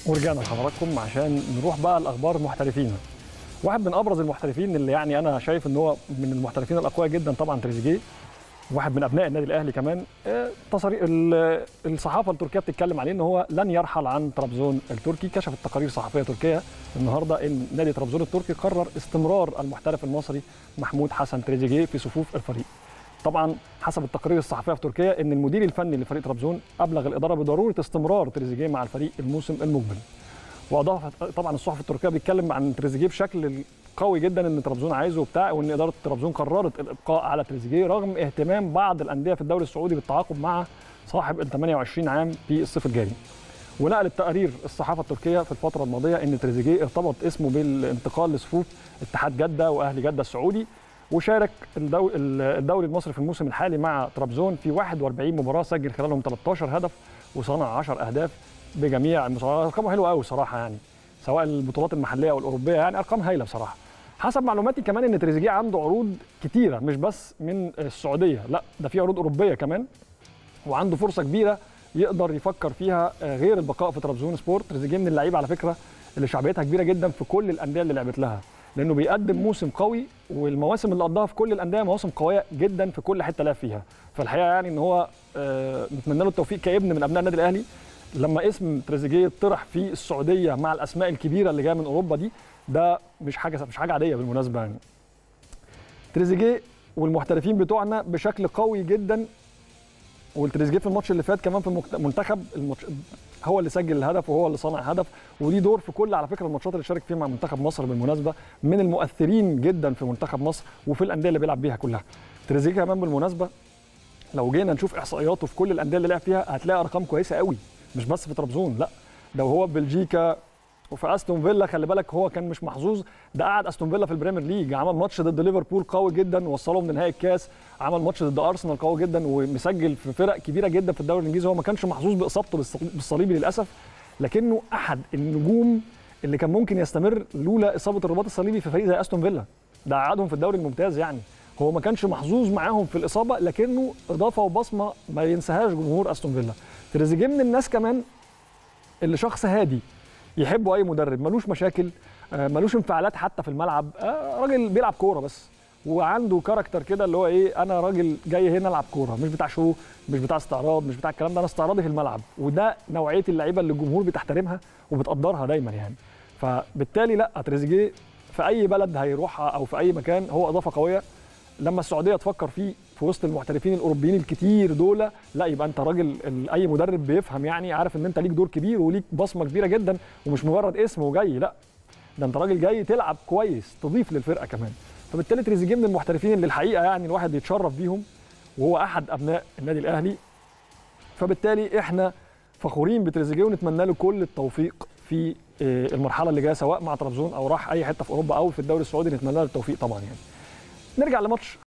ورجعنا لحضراتكم عشان نروح بقى لاخبار المحترفين واحد من ابرز المحترفين اللي يعني انا شايف ان هو من المحترفين الاقوياء جدا طبعا تريزيجيه واحد من ابناء النادي الاهلي كمان آه، تصاري ال- الصحافه التركيه بتتكلم عليه ان هو لن يرحل عن طرابزون التركي كشفت تقارير صحفيه تركيه النهارده ان نادي طرابزون التركي قرر استمرار المحترف المصري محمود حسن تريزيجيه في صفوف الفريق طبعا حسب التقارير الصحفيه في تركيا ان المدير الفني لفريق طرابزون ابلغ الاداره بضروره استمرار تريزيجيه مع الفريق الموسم المقبل واضافت طبعا الصحف التركيه بيتكلم عن تريزيجيه بشكل قوي جدا ان طرابزون عايزه وبتاع وان اداره طرابزون قررت الابقاء على تريزيجيه رغم اهتمام بعض الانديه في الدوري السعودي بالتعاقد مع صاحب ال 28 عام في الصيف الجاري ونقلت تقارير الصحافه التركيه في الفتره الماضيه ان تريزيجيه ارتبط اسمه بالانتقال لصفوف اتحاد جده واهلي جده السعودي وشارك الدو- الدوري المصري في الموسم الحالي مع طرابزون في 41 مباراه سجل خلالهم 13 هدف وصنع 10 اهداف بجميع المسابقات ارقامه حلوه قوي صراحه يعني سواء البطولات المحليه او الاوروبيه يعني ارقام هايله بصراحه حسب معلوماتي كمان ان تريزيجيه عنده عروض كتيره مش بس من السعوديه لا ده في عروض اوروبيه كمان وعنده فرصه كبيره يقدر يفكر فيها آه، غير البقاء في طرابزون سبورت تريزيجيه من اللعيبه على فكره اللي شعبيتها كبيره جدا في كل الانديه اللي لعبت لها لانه بيقدم موسم قوي والمواسم اللي قضاها في كل الانديه مواسم قويه جدا في كل حته لعب فيها فالحقيقه يعني ان هو آه، نتمنى له التوفيق كابن من ابناء النادي الاهلي لما اسم تريزيجيه طرح في السعوديه مع الاسماء الكبيره اللي جايه من اوروبا دي ده مش حاجه مش حاجه عاديه بالمناسبه يعني تريزيجيه والمحترفين بتوعنا بشكل قوي جدا والتريزيجيه في الماتش اللي فات كمان في المكت- المنتخب الماتش هو اللي سجل الهدف وهو اللي صنع هدف ودي دور في كل على فكره الماتشات اللي شارك فيها مع منتخب مصر بالمناسبه من المؤثرين جدا في منتخب مصر وفي الانديه اللي بيلعب بيها كلها تريزيجيه كمان بالمناسبه لو جينا نشوف احصائياته في كل الانديه اللي لعب فيها هتلاقي ارقام كويسه قوي مش بس في طرابزون لا ده وهو في بلجيكا وفي استون فيلا خلي بالك هو كان مش محظوظ ده قعد استون فيلا في البريمير ليج عمل ماتش ضد ليفربول قوي جدا وصلهم لنهائي الكاس عمل ماتش ضد ارسنال قوي جدا ومسجل في فرق كبيره جدا في الدوري الانجليزي هو ما كانش محظوظ باصابته بالص- بالصليبي للاسف لكنه احد النجوم اللي كان ممكن يستمر لولا اصابه الرباط الصليبي في فريق زي استون فيلا ده قعدهم في الدوري الممتاز يعني هو ما كانش محظوظ معاهم في الاصابه لكنه اضافه وبصمه ما ينساهاش جمهور استون فيلا تريزيجيه من الناس كمان اللي شخص هادي يحبه اي مدرب ملوش مشاكل آه، ملوش انفعالات حتى في الملعب آه، راجل بيلعب كوره بس وعنده كاركتر كده اللي هو ايه انا راجل جاي هنا العب كوره مش بتاع شو مش بتاع استعراض مش بتاع الكلام ده انا استعراضي في الملعب وده نوعيه اللعيبه اللي الجمهور بتحترمها وبتقدرها دايما يعني فبالتالي لا تريزيجيه في اي بلد هيروحها او في اي مكان هو اضافه قويه لما السعوديه تفكر فيه في وسط المحترفين الاوروبيين الكتير دول لا يبقى انت راجل ال- اي مدرب بيفهم يعني عارف ان انت ليك دور كبير وليك بصمه كبيره جدا ومش مجرد اسم وجاي لا ده انت راجل جاي تلعب كويس تضيف للفرقه كمان فبالتالي تريزيجيه من المحترفين اللي الحقيقه يعني الواحد يتشرف بيهم وهو احد ابناء النادي الاهلي فبالتالي احنا فخورين بتريزيجيه ونتمنى له كل التوفيق في آه، المرحله اللي جايه سواء مع طرابزون او راح اي حته في اوروبا او في الدوري السعودي نتمنى له التوفيق طبعا يعني نرجع لماتش